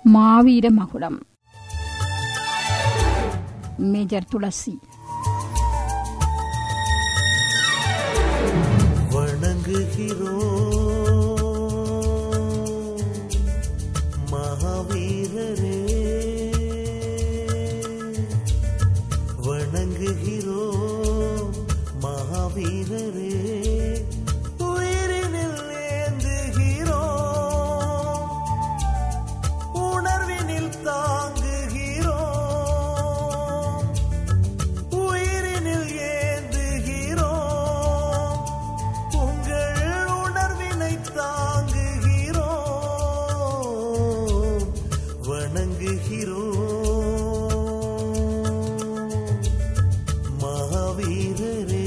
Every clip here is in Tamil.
மாவீர மகுடம் மேஜர் துளசி வணங்குகிறோம் மகாவீரரே வணங்குகிறோம் மகாவீரரே உயிரினில் ஏந்துகிறோம் உணர்வினில் தாங்குகிறோம் உயிரினில் ஏந்துகிறோம் உங்கள் உணர்வினை தாங்குகிறோம் வணங்குகிறோம் மகாவீரரே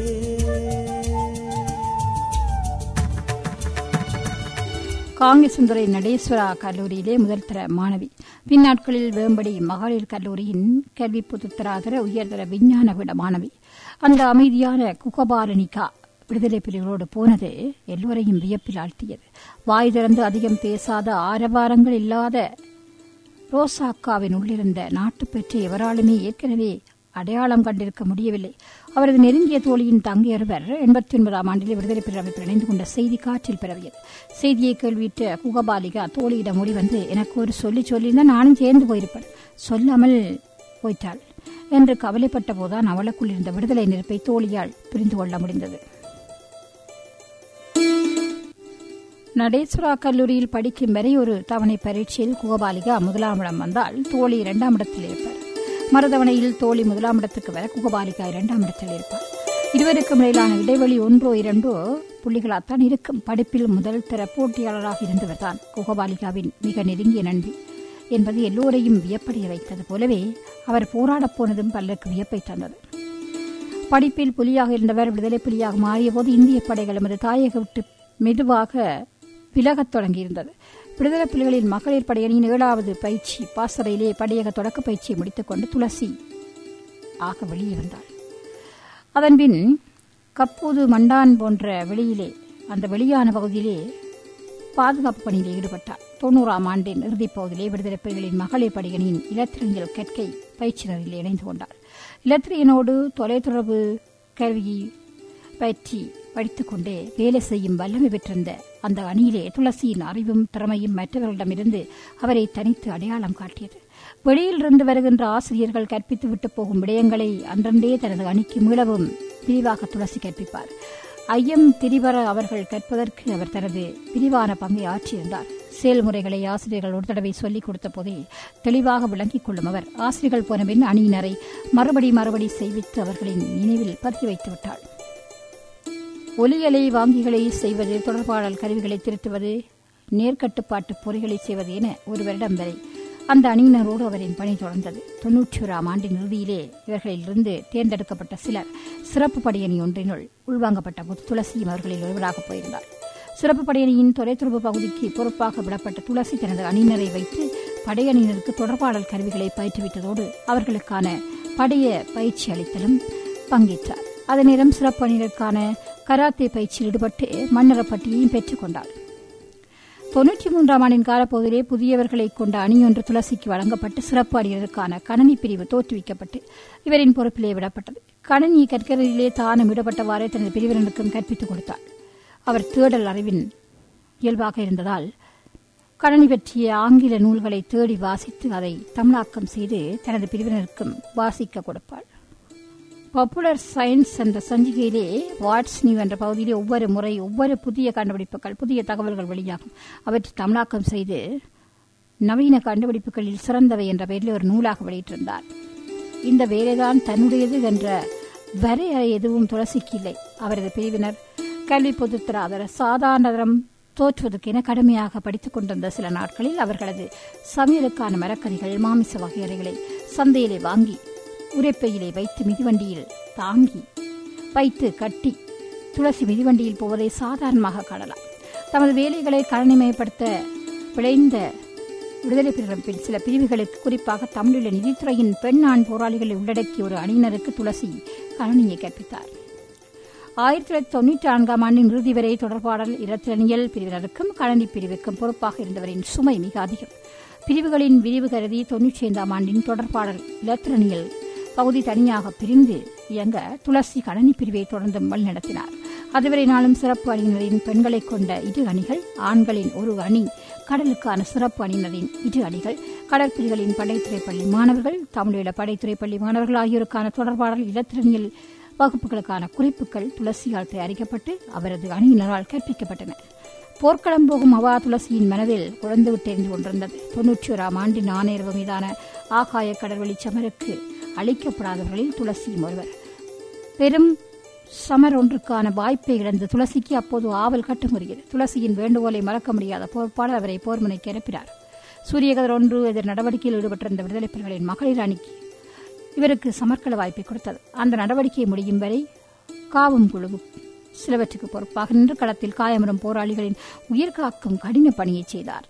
காங்கேசுந்துறை நடேஸ்வரா கல்லூரியிலே முதல் தர மாணவி பின்னாட்களில் வேம்படி மகளிர் கல்லூரியின் கல்வி புதுத்தராதர உயர்தர விஞ்ஞான விட மாணவி அந்த அமைதியான குகபாலனிகா விடுதலை பிரிவுகளோடு போனது எல்லோரையும் வியப்பில் ஆழ்த்தியது வாய் திறந்து அதிகம் பேசாத ஆரவாரங்கள் இல்லாத ரோசாக்காவின் உள்ளிருந்த நாட்டுப்பற்றை எவராலுமே ஏற்கனவே அடையாளம் கண்டிருக்க முடியவில்லை அவரது நெருங்கிய தோழியின் தங்கை ஒருவர் எண்பத்தி ஒன்பதாம் ஆண்டில் விடுதலை பெற அமைப்பில் இணைந்து கொண்ட செய்தி காற்றில் பரவியது செய்தியை கேள்வியிட்ட குகபாலிகா தோழியிடம் ஓடி வந்து எனக்கு ஒரு சொல்லி சொல்லியிருந்தா நானும் சேர்ந்து போயிருப்பேன் சொல்லாமல் போய்த்தாள் என்று கவலைப்பட்ட போதுதான் அவளுக்குள் இருந்த விடுதலை நெருப்பை தோழியால் புரிந்து கொள்ள முடிந்தது நடேஸ்வரா கல்லூரியில் படிக்கும் வரை ஒரு தவணை பரீட்சையில் குகபாலிகா முதலாம் இடம் வந்தால் தோழி இரண்டாம் இடத்தில் இருப்பார் மறுதவணையில் தோழி முதலாம் இடத்துக்கு வர குகபாலிகா இரண்டாம் இடத்தில் இருப்பார் இருவருக்கும் இடையிலான இடைவெளி ஒன்றோ இரண்டோ புள்ளிகளாத்தான் இருக்கும் படிப்பில் முதல் தர போட்டியாளராக இருந்தவர்தான் குகபாலிகாவின் மிக நெருங்கிய நண்பி என்பது எல்லோரையும் வியப்படைய வைத்தது போலவே அவர் போராடப் போனதும் பலருக்கு வியப்பை தந்தது படிப்பில் புலியாக இருந்தவர் விடுதலை புலியாக மாறியபோது இந்திய படைகள் எமது தாயக விட்டு மெதுவாக விலகத் தொடங்கியிருந்தது விடுதலை புலிகளின் மகளிர் படையணியின் ஏழாவது பயிற்சி பாசறையிலே படையக தொடக்க பயிற்சியை முடித்துக்கொண்டு துளசி ஆக வெளியே வந்தாள் அதன்பின் கப்பூது மண்டான் போன்ற வெளியிலே அந்த வெளியான பகுதியிலே பாதுகாப்பு பணியில் ஈடுபட்டார் தொண்ணூறாம் ஆண்டின் இறுதிப் பகுதியிலே விடுதலை புலிகளின் மகளிர் படையணியின் இலத்திரனியல் கற்கை பயிற்சியினரில் இணைந்து கொண்டார் இலத்திரியனோடு தொலைத்தொடர்பு கருவி பற்றி படித்துக்கொண்டே வேலை செய்யும் வல்லமை பெற்றிருந்த அந்த அணியிலே துளசியின் அறிவும் திறமையும் மற்றவர்களிடமிருந்து அவரை தனித்து அடையாளம் காட்டியது வெளியிலிருந்து வருகின்ற ஆசிரியர்கள் கற்பித்து விட்டு போகும் விடயங்களை அன்றன்றே தனது அணிக்கு மீளவும் விரிவாக துளசி கற்பிப்பார் ஐயம் திரிவர அவர்கள் கற்பதற்கு அவர் தனது விரிவான பங்கை ஆற்றியிருந்தார் செயல்முறைகளை ஆசிரியர்கள் ஒரு தடவை சொல்லிக் கொடுத்த போதே தெளிவாக விளங்கிக் கொள்ளும் அவர் ஆசிரியர்கள் போன பின் அணியினரை மறுபடி மறுபடி செய்வித்து அவர்களின் நினைவில் பதிய வைத்து விட்டாள் ஒலியலை வாங்கிகளை செய்வது தொடர்பாடல் கருவிகளை திருத்துவது நேர்கட்டுப்பாட்டு பொறிகளை செய்வது என ஒரு வருடம் வரை அந்த அணியினரோடு அவரின் பணி தொடர்ந்தது தொன்னூற்றி ஓராம் ஆண்டின் இறுதியிலே இவர்களிலிருந்து தேர்ந்தெடுக்கப்பட்ட சிலர் சிறப்பு படையணி ஒன்றினுள் உள்வாங்கப்பட்ட போது துளசியும் அவர்களில் ஒருவராக போயிருந்தார் சிறப்பு படையணியின் தொலைத்தொடர்பு பகுதிக்கு பொறுப்பாக விடப்பட்ட துளசி தனது அணியினரை வைத்து படையணியினருக்கு தொடர்பாடல் கருவிகளை பயிற்றுவித்ததோடு அவர்களுக்கான படைய பயிற்சி அளித்தலும் பங்கேற்றார் அதே நேரம் சிறப்பு அணியினருக்கான கராத்தே பயிற்சியில் ஈடுபட்டு மன்னரப்பட்டியையும் பெற்றுக் கொண்டார் தொன்னூற்றி மூன்றாம் ஆண்டின் காலப்பகுதியிலே புதியவர்களை கொண்ட அணியொன்று துளசிக்கு வழங்கப்பட்டு சிறப்பு அணியினருக்கான கணனி பிரிவு தோற்றுவிக்கப்பட்டு இவரின் பொறுப்பிலே விடப்பட்டது கணனி கற்கரையிலே தானும் விடப்பட்டவாறே தனது பிரிவினருக்கும் கற்பித்துக் கொடுத்தார் அவர் தேடல் அறிவின் இயல்பாக இருந்ததால் கணனி பற்றிய ஆங்கில நூல்களை தேடி வாசித்து அதை தமிழாக்கம் செய்து தனது பிரிவினருக்கும் வாசிக்க கொடுப்பாள் பாப்புலர் சயின்ஸ் என்ற சஞ்சிகையிலே வாட்ஸ் நியூ என்ற பகுதியிலே ஒவ்வொரு முறை ஒவ்வொரு புதிய கண்டுபிடிப்புகள் புதிய தகவல்கள் வெளியாகும் அவற்றை தமிழாக்கம் செய்து நவீன கண்டுபிடிப்புகளில் சிறந்தவை என்ற பெயரில் ஒரு நூலாக வெளியிட்டிருந்தார் இந்த வேலைதான் தன்னுடையது என்ற வரையறை எதுவும் துளசிக்கு இல்லை அவரது பிரிவினர் கல்வி பொதுத்தராதர சாதாரணதரம் தோற்றுவதற்கென கடுமையாக படித்துக் கொண்டிருந்த சில நாட்களில் அவர்களது சமையலுக்கான மரக்கறிகள் மாமிச வகையறைகளை சந்தையிலே வாங்கி உரைப்பையிலே வைத்து மிதிவண்டியில் தாங்கி வைத்து கட்டி துளசி மிதிவண்டியில் போவதை சாதாரணமாக காணலாம் தமது வேலைகளை கணனிமயப்படுத்த விளைந்த விடுதலை பிரிவின் சில பிரிவுகளுக்கு குறிப்பாக தமிழீழ நிதித்துறையின் பெண் ஆண் போராளிகளை உள்ளடக்கிய ஒரு அணியினருக்கு துளசி கணனியை கற்பித்தார் ஆயிரத்தி தொள்ளாயிரத்தி தொண்ணூற்றி நான்காம் ஆண்டின் இறுதி வரை தொடர்பாடல் இரத்திரனியல் பிரிவினருக்கும் கழனி பிரிவுக்கும் பொறுப்பாக இருந்தவரின் சுமை மிக அதிகம் பிரிவுகளின் விரிவு கருதி தொன்னூற்றி ஐந்தாம் ஆண்டின் தொடர்பாடல் இலத்திரனியல் பகுதி தனியாக பிரிந்து இயங்க துளசி கணனி பிரிவை தொடர்ந்து வழிநடத்தினார் அதுவரை நாளும் சிறப்பு அணியினரின் பெண்களை கொண்ட இரு அணிகள் ஆண்களின் ஒரு அணி கடலுக்கான சிறப்பு அணியினரின் இரு அணிகள் கடற்பிரிகளின் படைத்துறை பள்ளி மாணவர்கள் தமிழீழ படைத்துறை பள்ளி மாணவர்கள் ஆகியோருக்கான தொடர்பாடல் இலத்திரனியல் வகுப்புகளுக்கான குறிப்புகள் துளசியால் தயாரிக்கப்பட்டு அவரது அணியினரால் கற்பிக்கப்பட்டன போர்க்களம் போகும் அவா துளசியின் மனதில் குழந்து விட்டெறிந்து கொண்டிருந்தது தொன்னூற்றி ஓராம் ஆண்டின் ஆணையர்வு மீதான ஆகாய கடற்வழி சமருக்கு அளிக்கப்படாதவர்களில் துளசியும் ஒருவர் பெரும் சமர் ஒன்றுக்கான வாய்ப்பை இழந்து துளசிக்கு அப்போது ஆவல் கட்டுமுறியது துளசியின் வேண்டுகோளை மறக்க முடியாத போர்ப்பாளர் அவரை போர்முனைக்கு அனுப்பினார் சூரியகதர் ஒன்று எதிர் நடவடிக்கையில் ஈடுபட்டிருந்த விடுதலை புலிகளின் மகளிர் அணிக்கு இவருக்கு சமர்க்கள வாய்ப்பை கொடுத்தது அந்த நடவடிக்கை முடியும் வரை காவும் குழு சிலவற்றுக்கு பொறுப்பாக நின்று களத்தில் காயமரும் போராளிகளின் உயிர் காக்கும் கடின பணியை செய்தார்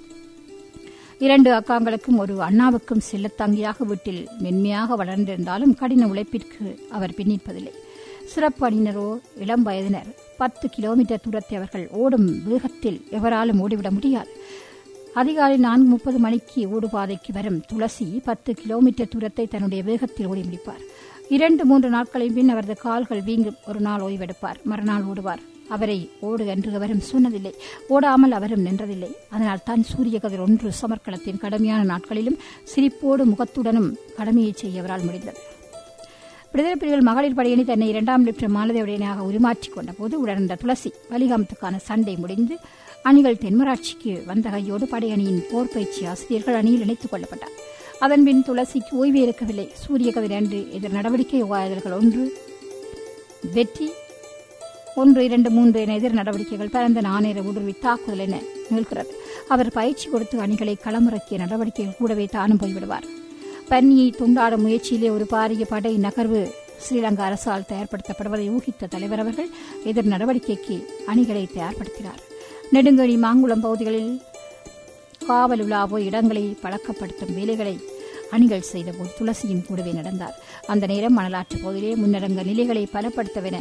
இரண்டு அக்காங்களுக்கும் ஒரு அண்ணாவுக்கும் செல்லத்தங்கியாக வீட்டில் மென்மையாக வளர்ந்திருந்தாலும் கடின உழைப்பிற்கு அவர் பின்னிப்பதில்லை சிறப்பு அணியினரோ இளம் வயதினர் பத்து கிலோமீட்டர் தூரத்தை அவர்கள் ஓடும் வேகத்தில் எவராலும் ஓடிவிட முடியாது அதிகாலை நான்கு முப்பது மணிக்கு ஓடுபாதைக்கு வரும் துளசி பத்து கிலோமீட்டர் தூரத்தை தன்னுடைய வேகத்தில் ஓடி முடிப்பார் இரண்டு மூன்று நாட்களின் பின் அவரது கால்கள் வீங்கும் ஒரு நாள் ஓய்வெடுப்பார் மறுநாள் ஓடுவார் அவரை ஓடு என்று அவரும் சொன்னதில்லை ஓடாமல் அவரும் நின்றதில்லை அதனால் தான் சூரிய கதிர் ஒன்று சமர்க்களத்தின் கடுமையான நாட்களிலும் சிரிப்போடு முகத்துடனும் கடமையை செய்ய அவரால் முடிந்தது விடுதலை புலிகள் மகளிர் படையணி தன்னை இரண்டாம் லெப்டினன்ட் மாலதேவடையனாக உருமாற்றிக் கொண்ட போது உடனிருந்த துளசி வலிகாமத்துக்கான சண்டை முடிந்து அணிகள் தென்மராட்சிக்கு வந்த கையோடு படையணியின் போர் பயிற்சி ஆசிரியர்கள் அணியில் இணைத்துக் கொள்ளப்பட்டார் அதன்பின் துளசிக்கு ஓய்வு இருக்கவில்லை சூரிய கதிர் அன்று எதிர் நடவடிக்கை உபாயதல்கள் ஒன்று வெற்றி ஒன்று இரண்டு மூன்று என எதிர் நடவடிக்கைகள் பரந்த நாணேற ஊடுருவி தாக்குதல் என நிகழ்கிறது அவர் பயிற்சி கொடுத்து அணிகளை களமிறக்கிய நடவடிக்கைகள் கூடவே தானும் போய்விடுவார் பன்னியை துண்டாடும் முயற்சியிலே ஒரு பாரிய படை நகர்வு ஸ்ரீலங்கா அரசால் தயார்படுத்தப்படுவதை ஊகித்த தலைவர் அவர்கள் எதிர் நடவடிக்கைக்கு அணிகளை தயார்படுத்தினார் நெடுங்கழி மாங்குளம் பகுதிகளில் காவல் உலாவோ இடங்களை பழக்கப்படுத்தும் வேலைகளை அணிகள் செய்தபோது துளசியும் கூடவே நடந்தார் அந்த நேரம் மணலாற்று பகுதியிலே முன்னரங்க நிலைகளை பலப்படுத்தவென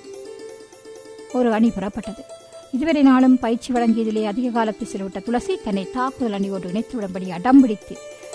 ஒரு அணி புறப்பட்டது இதுவரை நாளும் பயிற்சி வழங்கியதிலே அதிக காலத்தை செலவிட்ட துளசி தன்னை தாக்குதல் அணியோடு இணைத்துவிடும்படி அடம்பிடித்து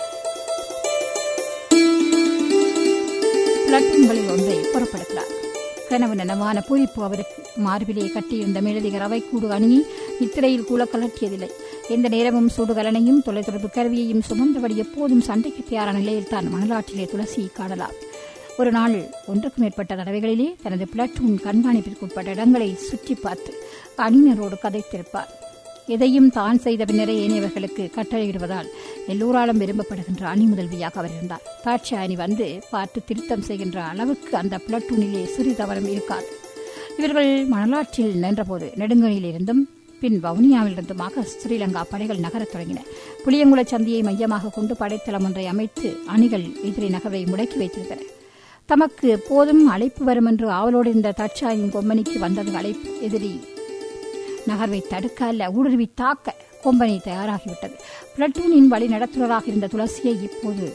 பிளட்டூன்களில் ஒன்றை புறப்படுத்தினார் கனவு நனவான பூரிப்பு அவருக்கு மார்பிலே கட்டியிருந்த மேலதிக அவைக்கூடு அணியை நித்திரையில் கூட கலட்டியதில்லை எந்த நேரமும் சுடுகலனையும் தொலைத்தொடர்பு கருவியையும் சுமந்தபடி எப்போதும் சண்டைக்கு தயாரான நிலையில் தான் மணலாற்றிலே துளசியை காணலாம் ஒரு நாள் ஒன்றுக்கு மேற்பட்ட தடவைகளிலே தனது பிளட்டூன் கண்காணிப்பிற்குட்பட்ட இடங்களை சுற்றி பார்த்து அணியினரோடு கதைத்திருப்பார் எதையும் தான் செய்த பின்னரே ஏனையவர்களுக்கு கட்டளையிடுவதால் எல்லோராலும் விரும்பப்படுகின்ற அணி முதல்வியாக அவர் இருந்தார் தாட்சி அணி வந்து பார்த்து திருத்தம் செய்கின்ற அளவுக்கு அந்த பிளட்டூனிலே சிறு தவறும் இருக்காது இவர்கள் மணலாற்றில் நின்றபோது நெடுங்கணியிலிருந்தும் பின் வவுனியாவிலிருந்துமாக ஸ்ரீலங்கா படைகள் நகரத் தொடங்கின புளியங்குள சந்தியை மையமாக கொண்டு படைத்தளம் ஒன்றை அமைத்து அணிகள் எதிரி நகரை முடக்கி வைத்திருந்தன தமக்கு எப்போதும் அழைப்பு வரும் என்று ஆவலோடு இருந்த தட்சாயின் கொம்பனிக்கு வந்தது அழைப்பு எதிரி நகர்வை தடுக்க அல்ல ஊடுருவி தாக்க கொம்பனி தயாராகிவிட்டது பிளட்டூனின் வழி நடத்துனராக இருந்த துளசியை இப்போது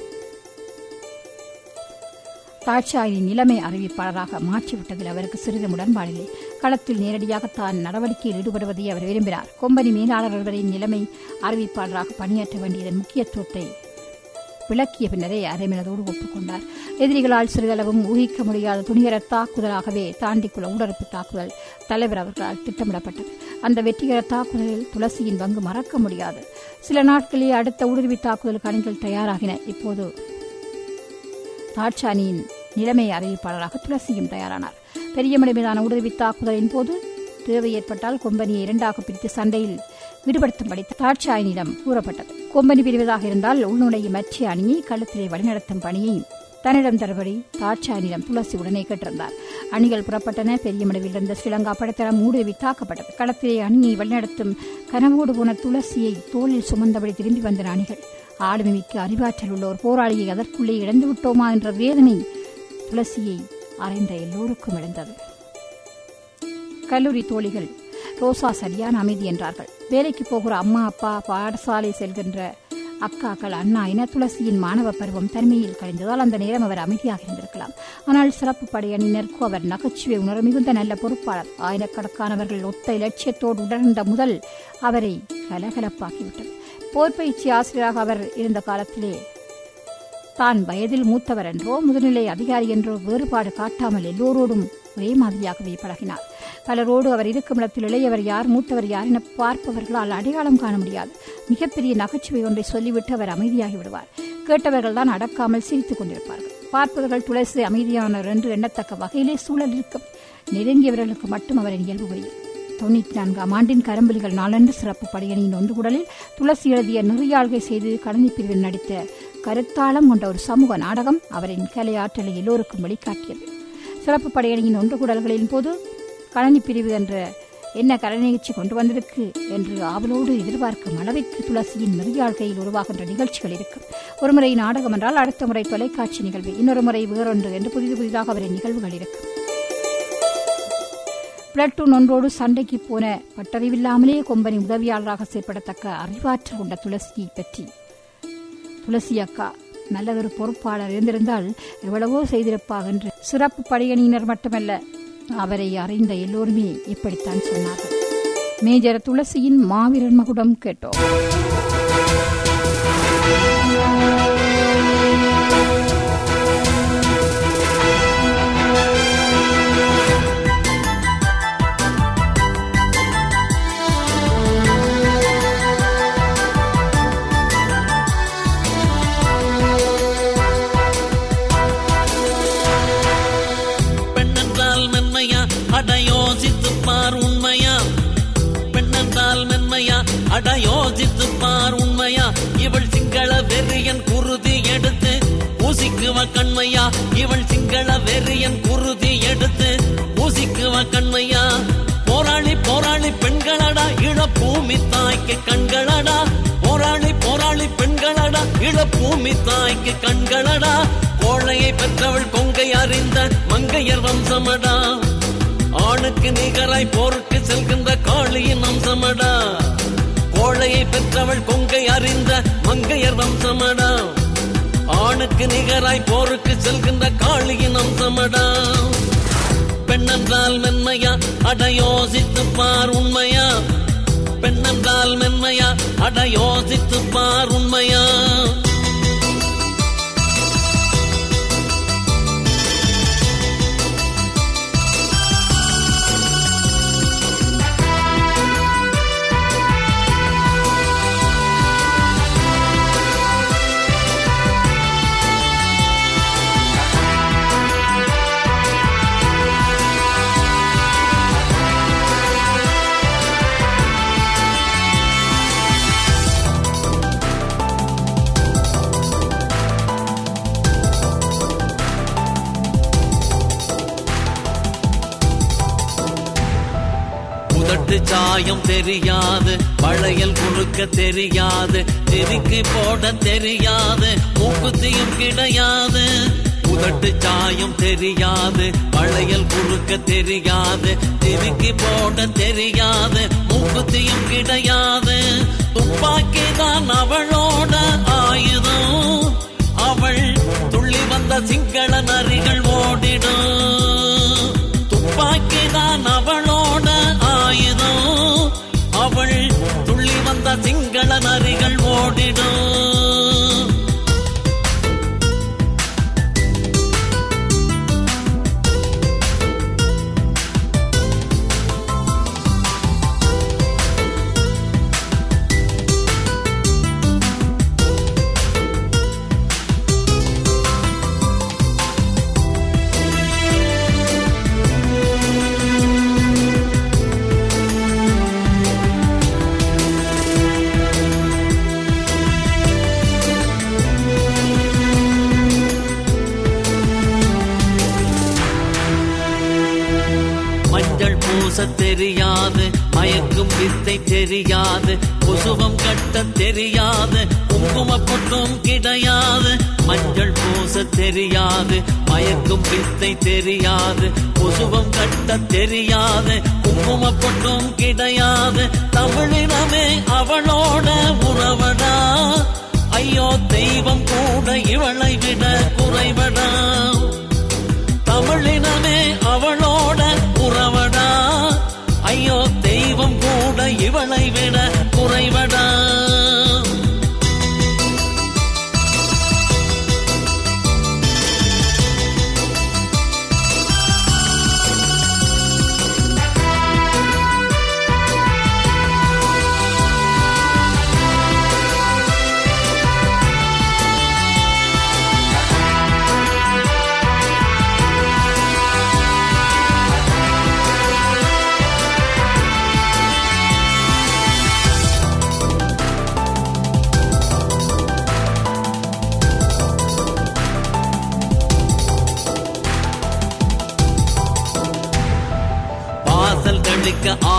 தாட்சாயின் நிலைமை அறிவிப்பாளராக மாற்றிவிட்டதில் அவருக்கு சிறிது உடன்பாடில்லை களத்தில் நேரடியாக தான் நடவடிக்கையில் ஈடுபடுவதை அவர் விரும்பினார் கொம்பனி மேலாளர் ஒருவரின் நிலைமை அறிவிப்பாளராக பணியாற்ற வேண்டியதன் முக்கியத்துவத்தை விளக்கிய பின்னரே அரைமனதோடு ஒப்புக்கொண்டார் எதிரிகளால் சிறிதளவும் ஊகிக்க முடியாத துணிகர தாக்குதலாகவே தாண்டிக்குள்ள ஊடறுப்பு தாக்குதல் தலைவர் அவர்களால் திட்டமிடப்பட்டது அந்த வெற்றிகர தாக்குதலில் துளசியின் பங்கு மறக்க முடியாது சில நாட்களில் அடுத்த ஊடுருவி தாக்குதலுக்கு அணிகள் தயாராகின இப்போது தாட்சானியின் நிலைமை அறிவிப்பாளராக துளசியும் தயாரானார் பெரியமடை மீதான ஊடுருவி தாக்குதலின் போது தேவை ஏற்பட்டால் கொம்பனியை இரண்டாக பிரித்து சண்டையில் ஈடுபடுத்தும்படி தாட்சாயனிடம் கூறப்பட்டது கொம்பனி பிரிவதாக இருந்தால் உள்நுழையும் மற்ற அணியை களத்திலே வழிநடத்தும் பணியை தன்னிடம் தருபடி தாட்சாயனிடம் துளசி உடனே கேட்டிருந்தார் அணிகள் புறப்பட்டன பெரியமடவில் இருந்த ஸ்ரீலங்கா படைத்தளம் ஊடுருவி தாக்கப்பட்டது களத்திலே அணியை வழிநடத்தும் கனவோடு போன துளசியை தோளில் சுமந்தபடி திரும்பி வந்தன அணிகள் ஆளுமைமிக்க அறிவாற்றல் உள்ள ஒரு போராளியை அதற்குள்ளே இழந்து விட்டோமா என்ற வேதனை துளசியை அறைந்த எல்லோருக்கும் இழந்தது கல்லூரி தோழிகள் ரோசா சரியான அமைதி என்றார்கள் வேலைக்கு போகிற அம்மா அப்பா பாடசாலை செல்கின்ற அக்காக்கள் அண்ணா என துளசியின் மாணவ பருவம் தனிமையில் கழிந்ததால் அந்த நேரம் அவர் அமைதியாக இருந்திருக்கலாம் ஆனால் சிறப்பு படையணியினருக்கும் அவர் நகைச்சுவை உணர மிகுந்த நல்ல பொறுப்பாளர் ஆயிரக்கணக்கானவர்கள் ஒத்த இலட்சியத்தோடு உணர்ந்த முதல் அவரை கலகலப்பாக்கிவிட்டது போர் பயிற்சி ஆசிரியராக அவர் இருந்த காலத்திலே தான் வயதில் மூத்தவர் என்றோ முதுநிலை அதிகாரி என்றோ வேறுபாடு காட்டாமல் எல்லோரோடும் ஒரே மாதிரியாகவே பழகினார் பலரோடு அவர் இருக்கும் இடத்தில் இளையவர் யார் மூத்தவர் யார் என பார்ப்பவர்களால் அடையாளம் காண முடியாது மிகப்பெரிய நகைச்சுவை ஒன்றை சொல்லிவிட்டு அவர் அமைதியாகி விடுவார் கேட்டவர்கள் தான் அடக்காமல் சிரித்துக் கொண்டிருப்பார்கள் பார்ப்பவர்கள் துளசி அமைதியானவர் என்று எண்ணத்தக்க வகையிலே சூழல் இருக்கும் நெருங்கியவர்களுக்கு மட்டும் அவரின் இயல்பு புரியும் தொண்ணூற்றி நான்காம் ஆண்டின் கரம்புலிகள் நாளன்று சிறப்பு படையணியின் ஒன்று குடலில் துளசி எழுதிய நெறியாள்கை செய்து கலனி பிரிவில் நடித்த கருத்தாளம் கொண்ட ஒரு சமூக நாடகம் அவரின் கலை ஆற்றலை எல்லோருக்கும் வெளிக்காட்டியது சிறப்பு படையணியின் ஒன்று குடல்களின் போது கலனி பிரிவு என்ற என்ன கலை நிகழ்ச்சி கொண்டு வந்திருக்கு என்று ஆவலோடு எதிர்பார்க்கும் அளவிற்கு துளசியின் நெறியாழ்கையில் உருவாகின்ற நிகழ்ச்சிகள் இருக்கும் ஒருமுறை நாடகம் என்றால் அடுத்த முறை தொலைக்காட்சி நிகழ்வு இன்னொரு முறை வேறொன்று என்று புதிது புதிதாக அவரின் நிகழ்வுகள் இருக்கும் பிளட்டூன் ஒன்றோடு சண்டைக்கு போன பட்டறிவில்லாமலே கொம்பனி உதவியாளராக செயற்படத்தக்க அறிவாற்றல் கொண்ட துளசியை பற்றி துளசி அக்கா நல்லதொரு பொறுப்பாளர் இருந்திருந்தால் எவ்வளவோ செய்திருப்பாக என்று சிறப்பு படையணியினர் மட்டுமல்ல அவரை அறிந்த எல்லோருமே இப்படித்தான் சொன்னார்கள் மேஜர் துளசியின் மாவீரன் மகுடம் கேட்டோம் பெண்ணென்றால் மென்மையா அட யோசித்து பார் உண்மையா பெண்ணென்றால் மென்மையா அட யோசித்து பார் உண்மையா இவள் சிங்கள வெறியன் குருதி எடுத்து பூசிக்குவ கண்மையா இவள் சிங்கள வெறியன் குருதி எடுத்து பூசிக்குவ கண்மையா போராளி போராளி பெண்களடா இளப்பூமி தாய்க்கு கண்களடா போராளி போராளி பெண்களடா இளப்பூமி தாய்க்கு கண்களடா கோழையை பெற்றவள் கொங்கை அறிந்த மங்கையர் வம்சமடா ஆணுக்கு நிகராய் போருக்கு செல்கின்ற காளியின் அம்சமடா கோழையை பெற்றவள் கொங்கை அறிந்த மங்கையர் வம்சமடா ஆணுக்கு நிகராய் போருக்கு செல்கின்ற காளியின் அம்சமடா பெண்ணென்றால் மென்மையா அட யோசித்து பார் உண்மையா பெண்ணென்றால் மென்மையா அட யோசித்து பார் உண்மையா உதட்டு சாயம் தெரியாது வளையல் குறுக்க தெரியாது நெருக்கி போட தெரியாது மூக்குத்தியும் கிடையாது உதட்டு சாயம் தெரியாது வளையல் குறுக்க தெரியாது நெருக்கி போட தெரியாது மூக்குத்தியும் கிடையாது துப்பாக்கி தான் அவளோட ஆயுதம் அவள் துள்ளி வந்த சிங்கள நரிகள் ஓடிடும் துப்பாக்கிதான் அவளோட ஆயுதம் அவள் துள்ளி வந்த சிங்கள நரிகள் ஓடிடும் மஞ்சள் பூச தெரியாது மயக்கும் வித்தை தெரியாது குசுவம் கட்ட தெரியாது குங்கும பொட்டும் கிடையாது மஞ்சள் பூச தெரியாது மயக்கும் வித்தை தெரியாது குசுவம் கட்ட தெரியாது குங்கும பொட்டும் கிடையாது தமிழினமே அவளோட உறவடா ஐயோ தெய்வம் கூட இவளை விட குறைவடா தமிழினமே அவளோட உறவடா ஐயோ தெய்வம் கூட இவளை விட குறைவடா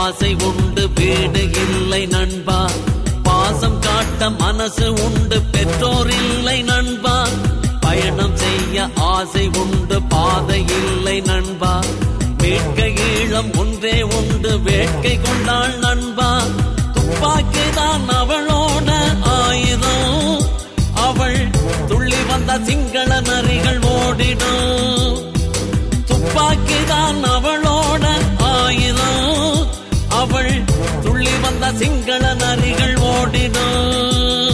ஆசை உண்டு வீடு இல்லை நண்பா பாசம் காட்ட மனசு உண்டு பெற்றோர் இல்லை நண்பா பயணம் செய்ய ஆசை உண்டு பாதை இல்லை நண்பா வேட்கை ஈழம் ஒன்றே உண்டு வேட்கை கொண்டாள் நண்பா துப்பாக்கி தான் அவளோட ஆயுதம் அவள் துள்ளி வந்த சிங்கள நரிகள் ஓடிடும் துப்பாக்கி தான் அவளோட ஆயுதம் அவள் துள்ளி வந்த சிங்கள நரிகள் ஓடிடும்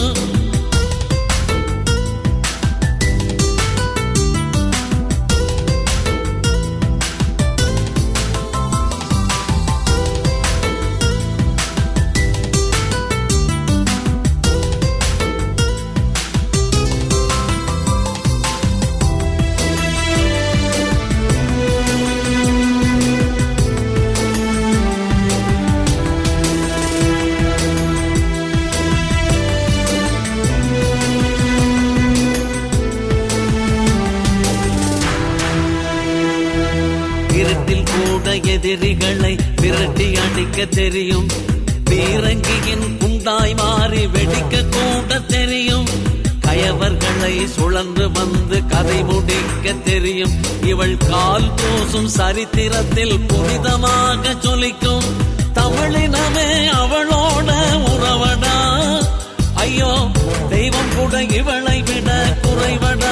இருட்டில் கூட எதிரிகளை விரட்டி அடிக்க தெரியும் பீரங்கியின் குண்டாய் மாறி வெடிக்க கூட தெரியும் கயவர்களை சுழன்று வந்து கதை முடிக்க தெரியும் இவள் கால் பூசும் சரித்திரத்தில் புனிதமாக சொலிக்கும் தமிழினமே அவளோட உறவடா ஐயோ தெய்வம் கூட இவளை விட குறைவடா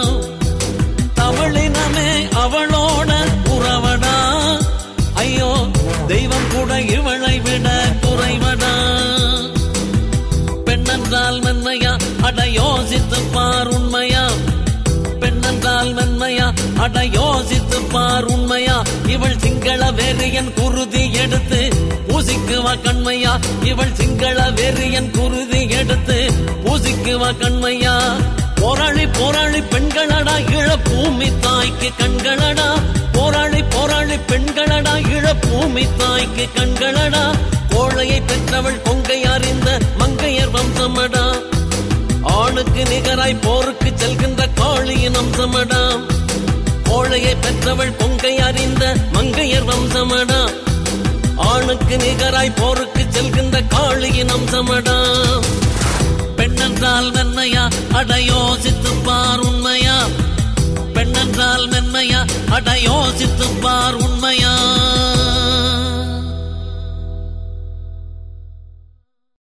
தமிழினமே அவளோட உறவடா ஐயோ தெய்வம் கூட இவளை விட குறைவடா பெண்ணென்றால் மென்மையா அட யோசித்து பார் உண்மையா பெண்ணென்றால் மென்மையா அட யோசித்து பார் உண்மையா இவள் சிங்கள வெறியன் குருதி எடுத்து பூசிக்குவா கண்மையா இவள் சிங்கள வெறியன் குருதி எடுத்து பூசிக்குவா கண்மையா போராளி போராளி பெண்களடா இழ பூமி தாய்க்கு கண்களடா போராளி போராளி பெண்களடா இழ பூமி தாய்க்கு கண்களடா கோழையை பெற்றவள் கொங்கை அறிந்த மங்கையர் வம்சமடா ஆணுக்கு நிகராய் போருக்கு செல்கின்ற காளியின் அம்சமடா கோழையை பெற்றவள் கொங்கை அறிந்த மங்கையர் வம்சமடா ஆணுக்கு நிகராய் போருக்கு செல்கின்ற காளியின் அம்சமடா பெண்ணென்றால் மென்மையா அட யோசித்து பார் உண்மையா பெண்ணென்றால் மென்மையா அட யோசித்து பார் உண்மையா